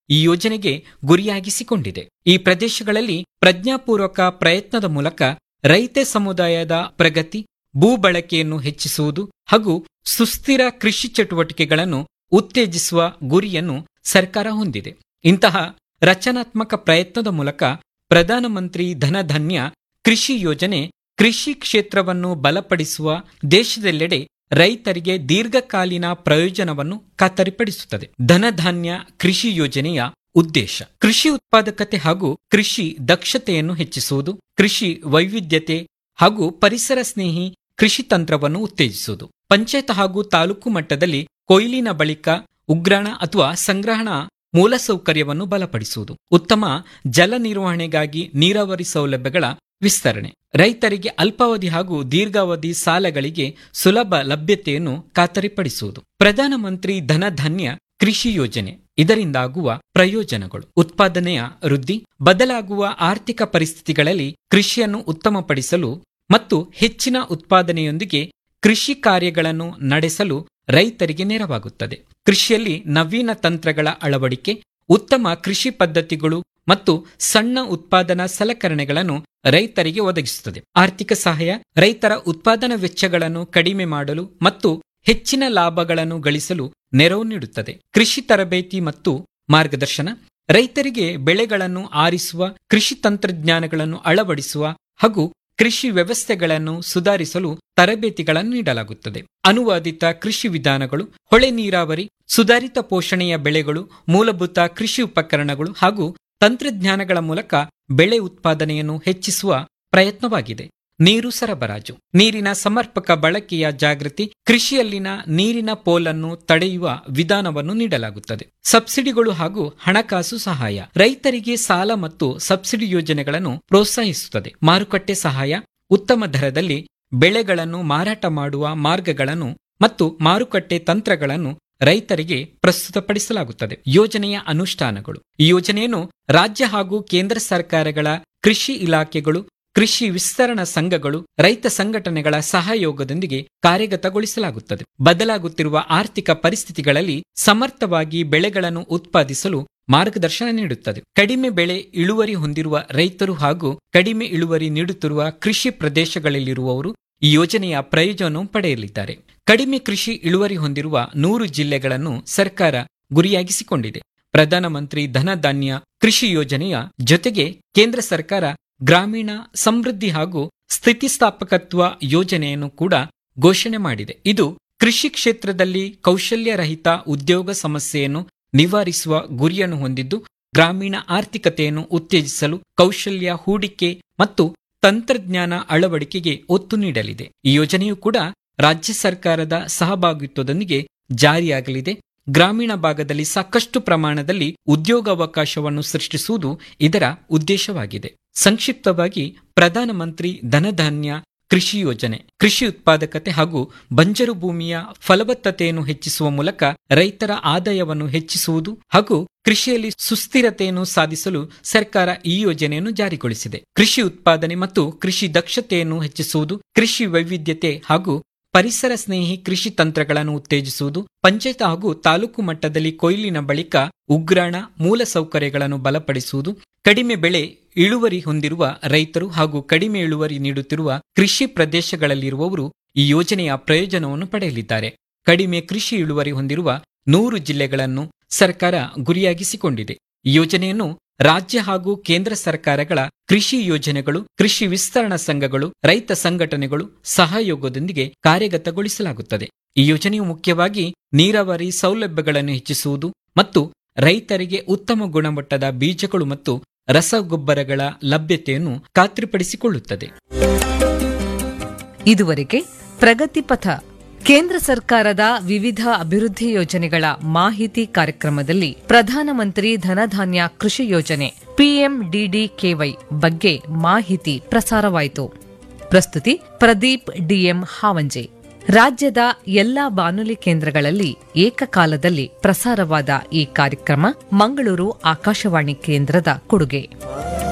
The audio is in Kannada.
ಈ ಯೋಜನೆಗೆ ಗುರಿಯಾಗಿಸಿಕೊಂಡಿದೆ ಈ ಪ್ರದೇಶಗಳಲ್ಲಿ ಪ್ರಜ್ಞಾಪೂರ್ವಕ ಪ್ರಯತ್ನದ ಮೂಲಕ ರೈತ ಸಮುದಾಯದ ಪ್ರಗತಿ ಭೂ ಬಳಕೆಯನ್ನು ಹೆಚ್ಚಿಸುವುದು ಹಾಗೂ ಸುಸ್ಥಿರ ಕೃಷಿ ಚಟುವಟಿಕೆಗಳನ್ನು ಉತ್ತೇಜಿಸುವ ಗುರಿಯನ್ನು ಸರ್ಕಾರ ಹೊಂದಿದೆ ಇಂತಹ ರಚನಾತ್ಮಕ ಪ್ರಯತ್ನದ ಮೂಲಕ ಪ್ರಧಾನಮಂತ್ರಿ ಧನಧಾನ್ಯ ಕೃಷಿ ಯೋಜನೆ ಕೃಷಿ ಕ್ಷೇತ್ರವನ್ನು ಬಲಪಡಿಸುವ ದೇಶದೆಲ್ಲೆಡೆ ರೈತರಿಗೆ ದೀರ್ಘಕಾಲೀನ ಪ್ರಯೋಜನವನ್ನು ಖಾತರಿಪಡಿಸುತ್ತದೆ ಧನಧಾನ್ಯ ಕೃಷಿ ಯೋಜನೆಯ ಉದ್ದೇಶ ಕೃಷಿ ಉತ್ಪಾದಕತೆ ಹಾಗೂ ಕೃಷಿ ದಕ್ಷತೆಯನ್ನು ಹೆಚ್ಚಿಸುವುದು ಕೃಷಿ ವೈವಿಧ್ಯತೆ ಹಾಗೂ ಪರಿಸರ ಸ್ನೇಹಿ ಕೃಷಿ ತಂತ್ರವನ್ನು ಉತ್ತೇಜಿಸುವುದು ಪಂಚಾಯತ್ ಹಾಗೂ ತಾಲೂಕು ಮಟ್ಟದಲ್ಲಿ ಕೊಯ್ಲಿನ ಬಳಿಕ ಉಗ್ರಾಣ ಅಥವಾ ಸಂಗ್ರಹಣಾ ಮೂಲಸೌಕರ್ಯವನ್ನು ಬಲಪಡಿಸುವುದು ಉತ್ತಮ ಜಲ ನಿರ್ವಹಣೆಗಾಗಿ ನೀರಾವರಿ ಸೌಲಭ್ಯಗಳ ವಿಸ್ತರಣೆ ರೈತರಿಗೆ ಅಲ್ಪಾವಧಿ ಹಾಗೂ ದೀರ್ಘಾವಧಿ ಸಾಲಗಳಿಗೆ ಸುಲಭ ಲಭ್ಯತೆಯನ್ನು ಖಾತರಿಪಡಿಸುವುದು ಪ್ರಧಾನಮಂತ್ರಿ ಧನಧಾನ್ಯ ಕೃಷಿ ಯೋಜನೆ ಇದರಿಂದಾಗುವ ಪ್ರಯೋಜನಗಳು ಉತ್ಪಾದನೆಯ ವೃದ್ಧಿ ಬದಲಾಗುವ ಆರ್ಥಿಕ ಪರಿಸ್ಥಿತಿಗಳಲ್ಲಿ ಕೃಷಿಯನ್ನು ಉತ್ತಮಪಡಿಸಲು ಮತ್ತು ಹೆಚ್ಚಿನ ಉತ್ಪಾದನೆಯೊಂದಿಗೆ ಕೃಷಿ ಕಾರ್ಯಗಳನ್ನು ನಡೆಸಲು ರೈತರಿಗೆ ನೆರವಾಗುತ್ತದೆ ಕೃಷಿಯಲ್ಲಿ ನವೀನ ತಂತ್ರಗಳ ಅಳವಡಿಕೆ ಉತ್ತಮ ಕೃಷಿ ಪದ್ಧತಿಗಳು ಮತ್ತು ಸಣ್ಣ ಉತ್ಪಾದನಾ ಸಲಕರಣೆಗಳನ್ನು ರೈತರಿಗೆ ಒದಗಿಸುತ್ತದೆ ಆರ್ಥಿಕ ಸಹಾಯ ರೈತರ ಉತ್ಪಾದನಾ ವೆಚ್ಚಗಳನ್ನು ಕಡಿಮೆ ಮಾಡಲು ಮತ್ತು ಹೆಚ್ಚಿನ ಲಾಭಗಳನ್ನು ಗಳಿಸಲು ನೆರವು ನೀಡುತ್ತದೆ ಕೃಷಿ ತರಬೇತಿ ಮತ್ತು ಮಾರ್ಗದರ್ಶನ ರೈತರಿಗೆ ಬೆಳೆಗಳನ್ನು ಆರಿಸುವ ಕೃಷಿ ತಂತ್ರಜ್ಞಾನಗಳನ್ನು ಅಳವಡಿಸುವ ಹಾಗೂ ಕೃಷಿ ವ್ಯವಸ್ಥೆಗಳನ್ನು ಸುಧಾರಿಸಲು ತರಬೇತಿಗಳನ್ನು ನೀಡಲಾಗುತ್ತದೆ ಅನುವಾದಿತ ಕೃಷಿ ವಿಧಾನಗಳು ಹೊಳೆ ನೀರಾವರಿ ಸುಧಾರಿತ ಪೋಷಣೆಯ ಬೆಳೆಗಳು ಮೂಲಭೂತ ಕೃಷಿ ಉಪಕರಣಗಳು ಹಾಗೂ ತಂತ್ರಜ್ಞಾನಗಳ ಮೂಲಕ ಬೆಳೆ ಉತ್ಪಾದನೆಯನ್ನು ಹೆಚ್ಚಿಸುವ ಪ್ರಯತ್ನವಾಗಿದೆ ನೀರು ಸರಬರಾಜು ನೀರಿನ ಸಮರ್ಪಕ ಬಳಕೆಯ ಜಾಗೃತಿ ಕೃಷಿಯಲ್ಲಿನ ನೀರಿನ ಪೋಲನ್ನು ತಡೆಯುವ ವಿಧಾನವನ್ನು ನೀಡಲಾಗುತ್ತದೆ ಸಬ್ಸಿಡಿಗಳು ಹಾಗೂ ಹಣಕಾಸು ಸಹಾಯ ರೈತರಿಗೆ ಸಾಲ ಮತ್ತು ಸಬ್ಸಿಡಿ ಯೋಜನೆಗಳನ್ನು ಪ್ರೋತ್ಸಾಹಿಸುತ್ತದೆ ಮಾರುಕಟ್ಟೆ ಸಹಾಯ ಉತ್ತಮ ದರದಲ್ಲಿ ಬೆಳೆಗಳನ್ನು ಮಾರಾಟ ಮಾಡುವ ಮಾರ್ಗಗಳನ್ನು ಮತ್ತು ಮಾರುಕಟ್ಟೆ ತಂತ್ರಗಳನ್ನು ರೈತರಿಗೆ ಪ್ರಸ್ತುತಪಡಿಸಲಾಗುತ್ತದೆ ಯೋಜನೆಯ ಅನುಷ್ಠಾನಗಳು ಈ ಯೋಜನೆಯನ್ನು ರಾಜ್ಯ ಹಾಗೂ ಕೇಂದ್ರ ಸರ್ಕಾರಗಳ ಕೃಷಿ ಇಲಾಖೆಗಳು ಕೃಷಿ ವಿಸ್ತರಣಾ ಸಂಘಗಳು ರೈತ ಸಂಘಟನೆಗಳ ಸಹಯೋಗದೊಂದಿಗೆ ಕಾರ್ಯಗತಗೊಳಿಸಲಾಗುತ್ತದೆ ಬದಲಾಗುತ್ತಿರುವ ಆರ್ಥಿಕ ಪರಿಸ್ಥಿತಿಗಳಲ್ಲಿ ಸಮರ್ಥವಾಗಿ ಬೆಳೆಗಳನ್ನು ಉತ್ಪಾದಿಸಲು ಮಾರ್ಗದರ್ಶನ ನೀಡುತ್ತದೆ ಕಡಿಮೆ ಬೆಳೆ ಇಳುವರಿ ಹೊಂದಿರುವ ರೈತರು ಹಾಗೂ ಕಡಿಮೆ ಇಳುವರಿ ನೀಡುತ್ತಿರುವ ಕೃಷಿ ಪ್ರದೇಶಗಳಲ್ಲಿರುವವರು ಈ ಯೋಜನೆಯ ಪ್ರಯೋಜನವನ್ನು ಪಡೆಯಲಿದ್ದಾರೆ ಕಡಿಮೆ ಕೃಷಿ ಇಳುವರಿ ಹೊಂದಿರುವ ನೂರು ಜಿಲ್ಲೆಗಳನ್ನು ಸರ್ಕಾರ ಗುರಿಯಾಗಿಸಿಕೊಂಡಿದೆ ಪ್ರಧಾನಮಂತ್ರಿ ಧನಧಾನ್ಯ ಕೃಷಿ ಯೋಜನೆಯ ಜೊತೆಗೆ ಕೇಂದ್ರ ಸರ್ಕಾರ ಗ್ರಾಮೀಣ ಸಮೃದ್ಧಿ ಹಾಗೂ ಸ್ಥಿತಿಸ್ಥಾಪಕತ್ವ ಯೋಜನೆಯನ್ನು ಕೂಡ ಘೋಷಣೆ ಮಾಡಿದೆ ಇದು ಕೃಷಿ ಕ್ಷೇತ್ರದಲ್ಲಿ ಕೌಶಲ್ಯರಹಿತ ಉದ್ಯೋಗ ಸಮಸ್ಯೆಯನ್ನು ನಿವಾರಿಸುವ ಗುರಿಯನ್ನು ಹೊಂದಿದ್ದು ಗ್ರಾಮೀಣ ಆರ್ಥಿಕತೆಯನ್ನು ಉತ್ತೇಜಿಸಲು ಕೌಶಲ್ಯ ಹೂಡಿಕೆ ಮತ್ತು ತಂತ್ರಜ್ಞಾನ ಅಳವಡಿಕೆಗೆ ಒತ್ತು ನೀಡಲಿದೆ ಈ ಯೋಜನೆಯು ಕೂಡ ರಾಜ್ಯ ಸರ್ಕಾರದ ಸಹಭಾಗಿತ್ವದೊಂದಿಗೆ ಜಾರಿಯಾಗಲಿದೆ ಗ್ರಾಮೀಣ ಭಾಗದಲ್ಲಿ ಸಾಕಷ್ಟು ಪ್ರಮಾಣದಲ್ಲಿ ಉದ್ಯೋಗಾವಕಾಶವನ್ನು ಸೃಷ್ಟಿಸುವುದು ಇದರ ಉದ್ದೇಶವಾಗಿದೆ ಸಂಕ್ಷಿಪ್ತವಾಗಿ ಪ್ರಧಾನಮಂತ್ರಿ ಧನಧಾನ್ಯ ಕೃಷಿ ಯೋಜನೆ ಕೃಷಿ ಉತ್ಪಾದಕತೆ ಹಾಗೂ ಬಂಜರು ಭೂಮಿಯ ಫಲವತ್ತತೆಯನ್ನು ಹೆಚ್ಚಿಸುವ ಮೂಲಕ ರೈತರ ಆದಾಯವನ್ನು ಹೆಚ್ಚಿಸುವುದು ಹಾಗೂ ಕೃಷಿಯಲ್ಲಿ ಸುಸ್ಥಿರತೆಯನ್ನು ಸಾಧಿಸಲು ಸರ್ಕಾರ ಈ ಯೋಜನೆಯನ್ನು ಜಾರಿಗೊಳಿಸಿದೆ ಕೃಷಿ ಉತ್ಪಾದನೆ ಮತ್ತು ಕೃಷಿ ದಕ್ಷತೆಯನ್ನು ಹೆಚ್ಚಿಸುವುದು ಕೃಷಿ ವೈವಿಧ್ಯತೆ ಹಾಗೂ ಪರಿಸರ ಸ್ನೇಹಿ ಕೃಷಿ ತಂತ್ರಗಳನ್ನು ಉತ್ತೇಜಿಸುವುದು ಪಂಚಾಯತ್ ಹಾಗೂ ತಾಲೂಕು ಮಟ್ಟದಲ್ಲಿ ಕೊಯ್ಲಿನ ಬಳಿಕ ಉಗ್ರಾಣ ಮೂಲ ಸೌಕರ್ಯಗಳನ್ನು ಬಲಪಡಿಸುವುದು ಕಡಿಮೆ ಬೆಳೆ ಇಳುವರಿ ಹೊಂದಿರುವ ರೈತರು ಹಾಗೂ ಕಡಿಮೆ ಇಳುವರಿ ನೀಡುತ್ತಿರುವ ಕೃಷಿ ಪ್ರದೇಶಗಳಲ್ಲಿರುವವರು ಈ ಯೋಜನೆಯ ಪ್ರಯೋಜನವನ್ನು ಪಡೆಯಲಿದ್ದಾರೆ ಕಡಿಮೆ ಕೃಷಿ ಇಳುವರಿ ಹೊಂದಿರುವ ನೂರು ಜಿಲ್ಲೆಗಳನ್ನು ಸರ್ಕಾರ ಗುರಿಯಾಗಿಸಿಕೊಂಡಿದೆ ಈ ಯೋಜನೆಯನ್ನು ರಾಜ್ಯ ಹಾಗೂ ಕೇಂದ್ರ ಸರ್ಕಾರಗಳ ಕೃಷಿ ಯೋಜನೆಗಳು ಕೃಷಿ ವಿಸ್ತರಣಾ ಸಂಘಗಳು ರೈತ ಸಂಘಟನೆಗಳು ಸಹಯೋಗದೊಂದಿಗೆ ಕಾರ್ಯಗತಗೊಳಿಸಲಾಗುತ್ತದೆ ಈ ಯೋಜನೆಯು ಮುಖ್ಯವಾಗಿ ನೀರಾವರಿ ಸೌಲಭ್ಯಗಳನ್ನು ಹೆಚ್ಚಿಸುವುದು ಮತ್ತು ರೈತರಿಗೆ ಉತ್ತಮ ಗುಣಮಟ್ಟದ ಬೀಜಗಳು ಮತ್ತು ರಸಗೊಬ್ಬರಗಳ ಲಭ್ಯತೆಯನ್ನು ಖಾತ್ರಿಪಡಿಸಿಕೊಳ್ಳುತ್ತದೆ ಇದುವರೆಗೆ ಪ್ರಗತಿ ಪಥ ಕೇಂದ್ರ ಸರ್ಕಾರದ ವಿವಿಧ ಅಭಿವೃದ್ಧಿ ಯೋಜನೆಗಳ ಮಾಹಿತಿ ಕಾರ್ಯಕ್ರಮದಲ್ಲಿ ಪ್ರಧಾನಮಂತ್ರಿ ಧನಧಾನ್ಯ ಕೃಷಿ ಯೋಜನೆ ಪಿಎಂಡಿಡಿಕೆವೈ ಬಗ್ಗೆ ಮಾಹಿತಿ ಪ್ರಸಾರವಾಯಿತು ಪ್ರಸ್ತುತಿ ಪ್ರದೀಪ್ ಡಿಎಂ ಹಾವಂಜೆ ರಾಜ್ಯದ ಎಲ್ಲಾ ಬಾನುಲಿ ಕೇಂದ್ರಗಳಲ್ಲಿ ಏಕಕಾಲದಲ್ಲಿ ಪ್ರಸಾರವಾದ ಈ ಕಾರ್ಯಕ್ರಮ ಮಂಗಳೂರು ಆಕಾಶವಾಣಿ ಕೇಂದ್ರದ ಕೊಡುಗೆ